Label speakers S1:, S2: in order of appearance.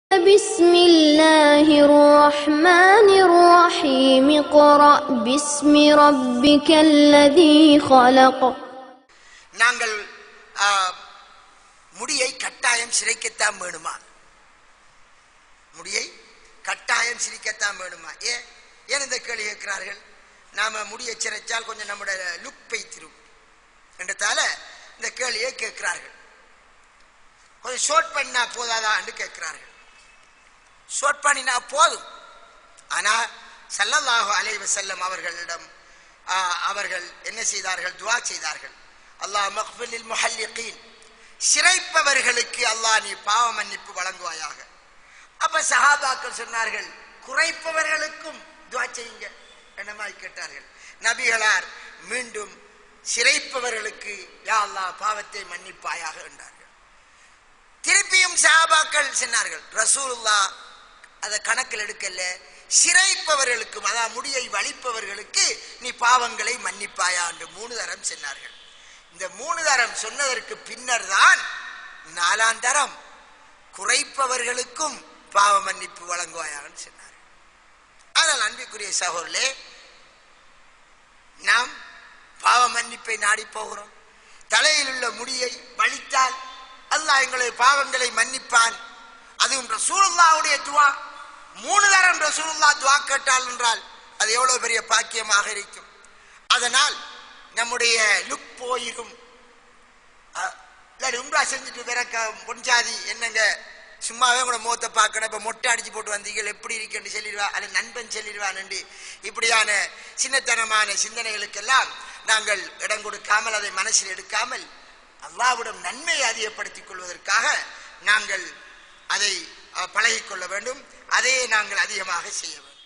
S1: بسم الله الرحمن الرحيم اقرأ باسم ربك الذي خلق
S2: நாங்கள் ஆ, முடியை கட்டாயம் சிரைக்கத்தான் வேணுமா முடியை கட்டாயம் சிரிக்கத்தான் வேணுமா ஏன் ஏன் இந்த கேள்வி கேட்கிறார்கள் நாம முடியை சிரைச்சால் கொஞ்சம் நம்முடைய லுக் பெய்த்திரும் என்றதால இந்த கேள்வியை கேட்கிறார்கள் கொஞ்சம் ஷோர்ட் பண்ணா போதாதா என்று கேட்கிறார்கள் ஷோர்ட் பண்ணினா போதும் ஆனா ஸல்லல்லாஹு அலைஹி வஸல்லம் அவர்களிடம் ஆ, அவர்கள் என்ன செய்தார்கள் துஆ செய்தார்கள் அல்லாஹ் மக்ஃபிலில் முஹல்லிகீன் சிரைப்பவர்களுக்கு அல்லாஹ் நீ பாவ மன்னிப்பு வழங்குவாயாக அப்ப சஹாபாக்கள் சொன்னார்கள் குறைப்பவர்களுக்கும் துஆ செய்யுங்க என்னமாய் கேட்டார்கள் நபிகளார் மீண்டும் சிரைப்பவர்களுக்கு யா அல்லாஹ் பாவத்தை மன்னிப்பாயாக என்றார்கள் திருப்பியும் சஹாபாக்கள் சொன்னார்கள் ரசூலுல்லா அதை கணக்கில் எடுக்கல சிறைப்பவர்களுக்கும் அதாவது முடியை வலிப்பவர்களுக்கு நீ பாவங்களை மன்னிப்பாயா என்று மூணு தரம் சொன்னார்கள் இந்த மூணு தரம் சொன்னதற்கு பின்னர் தான் நாலாம் தரம் குறைப்பவர்களுக்கும் பாவ மன்னிப்பு வழங்குவாயான்னு சொன்னார் ஆனால் அன்பிற்குரிய சகோதரே நாம் பாவ மன்னிப்பை நாடி போகிறோம் தலையில் உள்ள முடியை வலித்தால் அல்லாஹ் எங்களுடைய பாவங்களை மன்னிப்பான் அதுவும் ரசூலுல்லாவுடைய துவா மூணு தரம் ரசூலுல்லா துவா கேட்டால் என்றால் அது எவ்வளவு பெரிய பாக்கியமாக இருக்கும் அதனால் நம்முடைய லுக் போயிரும் அஹ், இல்லாட்டி உம்ரா செஞ்சுட்டு பிறக்க பொன்சாதி என்னங்க சும்மாவே கூட முகத்தை பார்க்கணும் இப்ப மொட்டை அடிச்சு போட்டு வந்தீங்க எப்படி இருக்குன்னு சொல்லிடுவா அது நண்பன் சொல்லிடுவான் இப்படியான சின்னத்தனமான சிந்தனைகளுக்கெல்லாம் நாங்கள் இடம் கொடுக்காமல் அதை மனசில் எடுக்காமல் அல்லாவிடம் நன்மையை அதிகப்படுத்திக் கொள்வதற்காக நாங்கள் அதை அஹ், பழகிக் கொள்ள வேண்டும் அதையே நாங்கள் அதிகமாக செய்ய வேண்டும்